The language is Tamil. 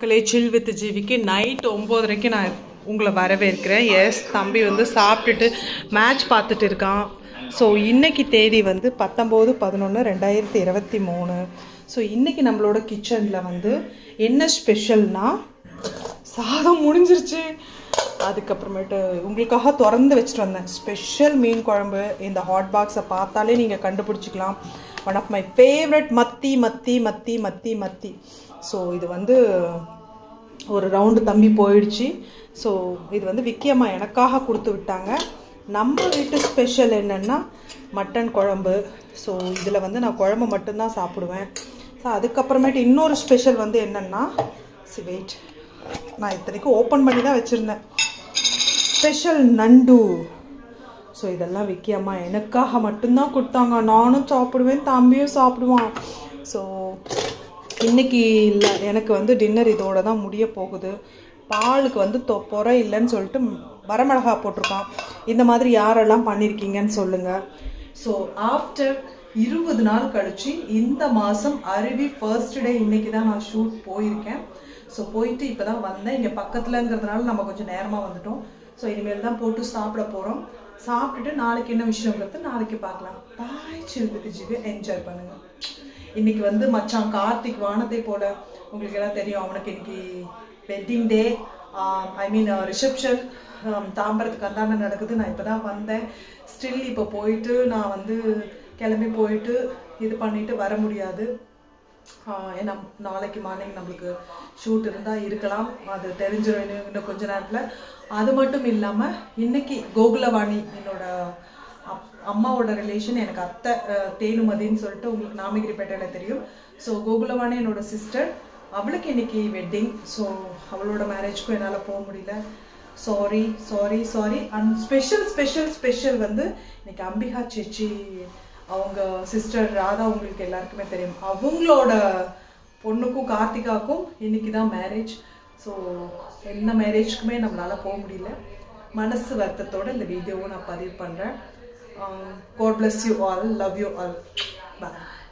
மக்களே சில் வித் ஜீவிக்கு நைட் ஒம்போதரைக்கு நான் உங்களை வரவேற்கிறேன் எஸ் தம்பி வந்து சாப்பிட்டுட்டு மேட்ச் பார்த்துட்டு இருக்கான் ஸோ இன்னைக்கு தேதி வந்து பத்தொம்போது பதினொன்று ரெண்டாயிரத்தி இருபத்தி மூணு ஸோ இன்னைக்கு நம்மளோட கிச்சனில் வந்து என்ன ஸ்பெஷல்னா சாதம் முடிஞ்சிருச்சு அதுக்கப்புறமேட்டு உங்களுக்காக திறந்து வச்சுட்டு வந்தேன் ஸ்பெஷல் மீன் குழம்பு இந்த ஹாட் பாக்ஸை பார்த்தாலே நீங்கள் கண்டுபிடிச்சிக்கலாம் ஒன் ஆஃப் மை ஃபேவரட் மத்தி மத்தி மத்தி மத்தி மத்தி ஸோ இது வந்து ஒரு ரவுண்டு தம்பி போயிடுச்சு ஸோ இது வந்து விக்கியம்மா எனக்காக கொடுத்து விட்டாங்க நம்ம வீட்டு ஸ்பெஷல் என்னென்னா மட்டன் குழம்பு ஸோ இதில் வந்து நான் குழம்பு மட்டும்தான் சாப்பிடுவேன் ஸோ அதுக்கப்புறமேட்டு இன்னொரு ஸ்பெஷல் வந்து என்னென்னா சி வெயிட் நான் இத்தனைக்கும் ஓப்பன் பண்ணி தான் வச்சுருந்தேன் ஸ்பெஷல் நண்டு ஸோ இதெல்லாம் விக்கி அம்மா எனக்காக மட்டும்தான் கொடுத்தாங்க நானும் சாப்பிடுவேன் தம்பியும் சாப்பிடுவான் ஸோ இன்னைக்கு இல்லை எனக்கு வந்து டின்னர் இதோட தான் முடிய போகுது பாலுக்கு வந்து தொ பொறை இல்லைன்னு சொல்லிட்டு வரமிளகா போட்டிருக்கான் இந்த மாதிரி யாரெல்லாம் பண்ணியிருக்கீங்கன்னு சொல்லுங்கள் ஸோ ஆஃப்டர் இருபது நாள் கழிச்சு இந்த மாதம் அருவி ஃபர்ஸ்ட் டே இன்னைக்கு தான் நான் ஷூட் போயிருக்கேன் ஸோ போயிட்டு இப்போ தான் வந்தேன் இங்கே பக்கத்துலங்கிறதுனால நம்ம கொஞ்சம் நேரமாக வந்துட்டோம் ஸோ இனிமேல் தான் போட்டு சாப்பிட போகிறோம் சாப்பிட்டுட்டு நாளைக்கு என்ன விஷயங்கிறது நாளைக்கு பார்க்கலாம் பாய் சில்லுக்கு ஜிவி என்ஜாய் பண்ணுங்க இன்னைக்கு வந்து மச்சான் கார்த்திக் வானத்தை போல உங்களுக்கு எல்லாம் தெரியும் அவனுக்கு இன்னைக்கு வெட்டிங் டே ஐ மீன் ரிசப்ஷன் தாம்பரத்துக்கு அந்தாண்ட நடக்குது நான் இப்போ தான் வந்தேன் ஸ்டில் இப்போ போயிட்டு நான் வந்து கிளம்பி போயிட்டு இது பண்ணிட்டு வர முடியாது ஏன்னா நாளைக்கு மார்னிங் நம்மளுக்கு ஷூட் இருந்தால் இருக்கலாம் அது தெரிஞ்சிடும் இன்னும் இன்னும் கொஞ்ச நேரத்தில் அது மட்டும் இல்லாமல் இன்னைக்கு கோகுலவாணி என்னோட அம்மாவோட ரிலேஷன் எனக்கு அத்தை தேனுமதின்னு சொல்லிட்டு உங்களுக்கு நாமகிரிப்பேட்டையில் தெரியும் ஸோ கோகுலவாணி என்னோட சிஸ்டர் அவளுக்கு இன்னைக்கு வெட்டிங் ஸோ அவளோட மேரேஜ்க்கும் என்னால் போக முடியல sorry sorry sorry and special special special வந்து இன்னைக்கு அம்பிகா சேச்சி அவங்க சிஸ்டர் ராதா உங்களுக்கு எல்லாருக்குமே தெரியும் அவங்களோட பொண்ணுக்கும் கார்த்திகாக்கும் இன்னைக்கு தான் மேரேஜ் ஸோ என்ன மேரேஜ்க்குமே நம்மளால் போக முடியல மனசு வருத்தத்தோட இந்த வீடியோவும் நான் பதிவு பண்ணுறேன் god bless you all love you all bye